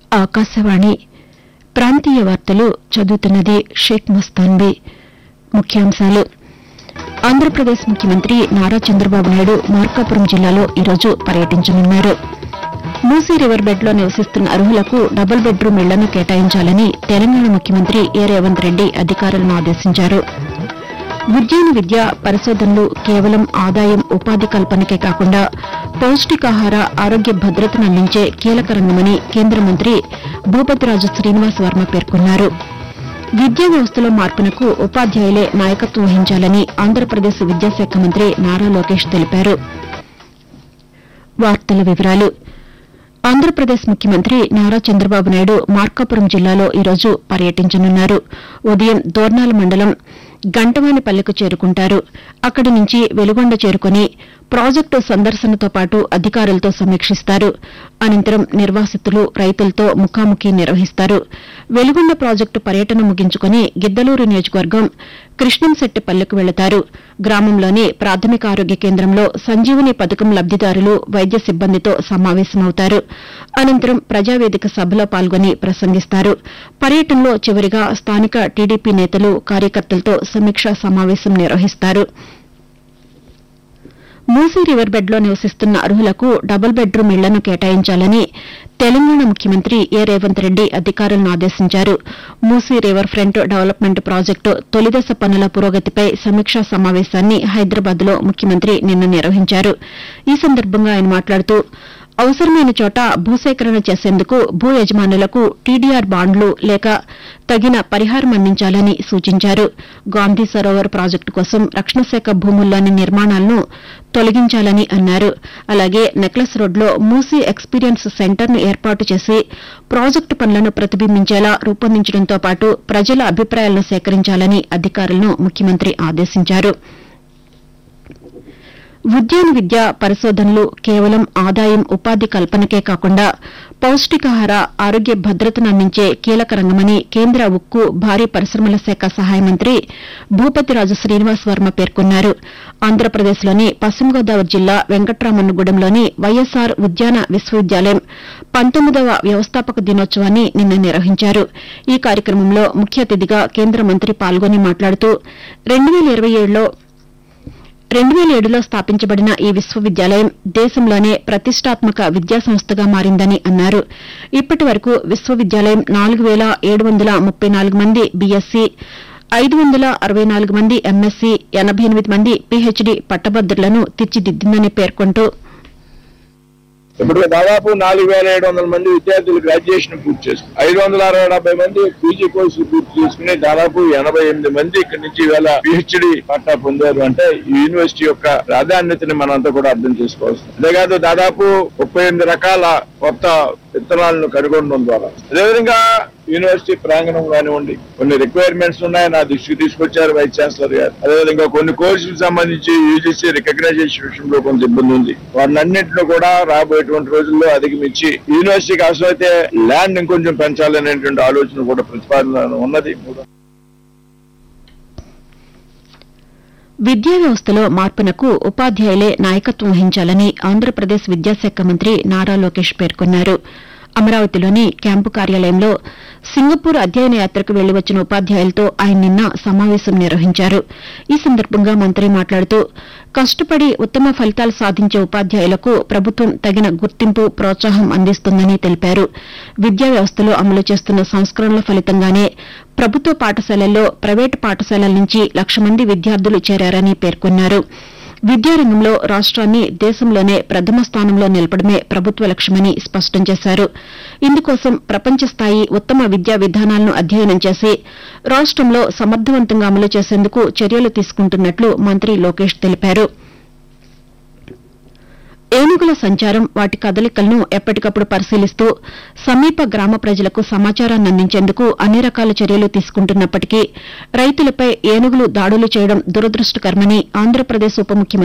ఆకాశవాణి ప్రాంతీయ వార్తలు చదువుతున్నది షేక్ మస్తాన్బీ ముఖ్యాంశాలు ఆంధ్రప్రదేశ్ ముఖ్యమంత్రి నారా చంద్రబాబు నాయుడు మార్కాపురం జిల్లాలో ఈరోజు పర్యటించనున్నారు మూసీ రివర్ బెడ్లో నివసిస్తున్న అర్హులకు డబుల్ బెడ్రూమ్ ఇళ్లను కేటాయించాలని తెలంగాణ ముఖ్యమంత్రి ఏ రేవంత్ రెడ్డి అధికారులను ఆదేశించారు ఉద్యాన విద్య పరిశోధనలు కేవలం ఆదాయం ఉపాధి కల్పనకే కాకుండా పౌష్టికాహార ఆరోగ్య భద్రతను అందించే కీలక రంగమని కేంద్ర మంత్రి భూపతిరాజు శ్రీనివాస్ వర్మ పేర్కొన్నారు విద్యా వ్యవస్థలో మార్పునకు ఉపాధ్యాయులే నాయకత్వం వహించాలని ఆంధ్రప్రదేశ్ విద్యాశాఖ మంత్రి నారా లోకేష్ తెలిపారు వార్తల వివరాలు ఆంధ్రప్రదేశ్ ముఖ్యమంత్రి నారా చంద్రబాబు నాయుడు మార్కాపురం జిల్లాలో ఈరోజు పర్యటించనున్నారు ఉదయం దోర్నాల మండలం గంటవానిపల్లెకు చేరుకుంటారు అక్కడి నుంచి వెలుగొండ చేరుకుని ప్రాజెక్టు సందర్శనతో పాటు అధికారులతో సమీక్షిస్తారు అనంతరం నిర్వాసితులు రైతులతో ముఖాముఖి నిర్వహిస్తారు వెలుగొండ ప్రాజెక్టు పర్యటన ముగించుకుని గిద్దలూరు నియోజకవర్గం కృష్ణంశెట్టిపల్లెకు వెళతారు గ్రామంలోని ప్రాథమిక ఆరోగ్య కేంద్రంలో సంజీవని పథకం లబ్దిదారులు వైద్య సిబ్బందితో సమావేశమవుతారు అనంతరం ప్రజావేదిక సభలో పాల్గొని ప్రసంగిస్తారు పర్యటనలో చివరిగా స్థానిక టీడీపీ నేతలు కార్యకర్తలతో సమీక్షా సమావేశం నిర్వహిస్తారు మూసీ రివర్ బెడ్లో నివసిస్తున్న అర్హులకు డబుల్ బెడ్రూమ్ ఇళ్లను కేటాయించాలని తెలంగాణ ముఖ్యమంత్రి ఏ రేవంత్ రెడ్డి అధికారులను ఆదేశించారు Musi river front development project తొలిదశ పనుల పురోగతిపై సమీక్షా సమావేశాన్ని హైదరాబాద్లో ముఖ్యమంత్రి నిన్న నిర్వహించారు ఈ సందర్భంగా ఆయన మాట్లాడుతూ అవసరమైన చోట భూసేకరణ చేసేందుకు భూ యజమానులకు టీడీఆర్ బాండ్లు లేక తగిన పరిహారం అందించాలని సూచించారు గాంధీ సరోవర్ ప్రాజెక్టు కోసం రక్షణ శాఖ భూముల్లోని నిర్మాణాలను తొలగించాలని అన్నారు అలాగే నెక్లెస్ రోడ్లో మూసీ ఎక్స్పీరియన్స్ సెంటర్ను ఏర్పాటు చేసి ప్రాజెక్టు పనులను ప్రతిబింబించేలా రూపొందించడంతో పాటు ప్రజల అభిప్రాయాలను సేకరించాలని అధికారులను ముఖ్యమంత్రి ఆదేశించారు ఉద్యాన విద్య పరిశోధనలు కేవలం ఆదాయం ఉపాధి కల్పనకే కాకుండా పౌష్టికాహార ఆరోగ్య భద్రతను అందించే కీలక రంగమని కేంద్ర ఉక్కు భారీ పరిశ్రమల శాఖ సహాయ మంత్రి భూపతిరాజు శ్రీనివాస్ వర్మ పేర్కొన్నారు ఆంధ్రప్రదేశ్లోని పశ్చిమ గోదావరి జిల్లా వెంకట్రామన్నగూడెంలోని వైఎస్సార్ ఉద్యాన విశ్వవిద్యాలయం పంతొమ్మిదవ వ్యవస్థాపక దినోత్సవాన్ని నిన్న నిర్వహించారు ఈ కార్యక్రమంలో ముఖ్య అతిథిగా కేంద్ర మంత్రి పాల్గొని మాట్లాడుతూ రెండు వేల ఇరవై ఏడులో రెండు వేల ఏడులో స్థాపించబడిన ఈ విశ్వవిద్యాలయం దేశంలోనే ప్రతిష్టాత్మక విద్యాసంస్థగా మారిందని అన్నారు ఇప్పటి వరకు విశ్వవిద్యాలయం నాలుగు వేల ఏడు వందల ముప్పై నాలుగు మంది బీఎస్సీ ఐదు వందల అరవై నాలుగు మంది ఎంఎస్సీ ఎనబై ఎనిమిది మంది పీహెచ్డీ పట్టభద్రులను తీర్చిదిద్దిందని పేర్కొంటూ ఇప్పుడు దాదాపు నాలుగు వేల ఏడు వందల మంది విద్యార్థులు గ్రాడ్యుయేషన్ పూర్తి చేసుకుని ఐదు వందల అరవై డెబ్బై మంది పీజీ కోర్సులు పూర్తి చేసుకుని దాదాపు ఎనభై ఎనిమిది మంది ఇక్కడి నుంచి ఇవాళ పిహెచ్డి పట్టా పొందారు అంటే ఈ యూనివర్సిటీ యొక్క ప్రాధాన్యతని మనంతా కూడా అర్థం చేసుకోవచ్చు అంతేకాదు దాదాపు ముప్పై ఎనిమిది రకాల కొత్త విత్తనాలను కనుగొనడం ద్వారా అదేవిధంగా యూనివర్సిటీ ప్రాంగణం కానివ్వండి కొన్ని రిక్వైర్మెంట్స్ ఉన్నాయి నా దృష్టికి తీసుకొచ్చారు వైస్ ఛాన్సలర్ గారు అదేవిధంగా కొన్ని కోర్సులకు సంబంధించి యూజీసీ రికగ్నైజేషన్ విషయంలో కొంత ఇబ్బంది ఉంది వాటినన్నింటిలో కూడా రాబోయేటువంటి రోజుల్లో అధిగమించి యూనివర్సిటీకి అవసరమైతే ల్యాండ్ ఇంకొంచెం పెంచాలనేటువంటి ఆలోచన కూడా ప్రతిపాదన ఉన్నది విద్యా వ్యవస్థలో మార్పునకు ఉపాధ్యాయులే నాయకత్వం వహించాలని ఆంధ్రప్రదేశ్ విద్యాశాఖ మంత్రి నారా లోకేష్ పేర్కొన్నారు అమరావతిలోని క్యాంపు కార్యాలయంలో సింగపూర్ అధ్యయన యాత్రకు వెళ్లి వచ్చిన ఉపాధ్యాయులతో ఆయన నిన్న సమావేశం నిర్వహించారు ఈ సందర్భంగా మంత్రి మాట్లాడుతూ కష్టపడి ఉత్తమ ఫలితాలు సాధించే ఉపాధ్యాయులకు ప్రభుత్వం తగిన గుర్తింపు ప్రోత్సాహం అందిస్తుందని తెలిపారు విద్యా వ్యవస్థలో అమలు చేస్తున్న సంస్కరణల ఫలితంగానే ప్రభుత్వ పాఠశాలల్లో ప్రైవేటు పాఠశాలల నుంచి లక్ష మంది విద్యార్థులు చేరారని పేర్కొన్నారు విద్యారంగంలో రాష్ట్రాన్ని దేశంలోనే ప్రథమ స్థానంలో నిలపడమే ప్రభుత్వ లక్ష్యమని స్పష్టం చేశారు ఇందుకోసం ప్రపంచ స్థాయి ఉత్తమ విద్యా విధానాలను అధ్యయనం చేసి రాష్టంలో సమర్థవంతంగా అమలు చేసేందుకు చర్యలు తీసుకుంటున్నట్లు మంత్రి లోకేష్ తెలిపారు ఏనుగుల సంచారం వాటి కదలికలను ఎప్పటికప్పుడు పరిశీలిస్తూ సమీప గ్రామ ప్రజలకు సమాచారాన్ని అందించేందుకు అన్ని రకాల చర్యలు తీసుకుంటున్నప్పటికీ రైతులపై ఏనుగులు దాడులు చేయడం దురదృష్టకరమని ఆంధ్రప్రదేశ్ ఉప ముఖ్యమంత్రి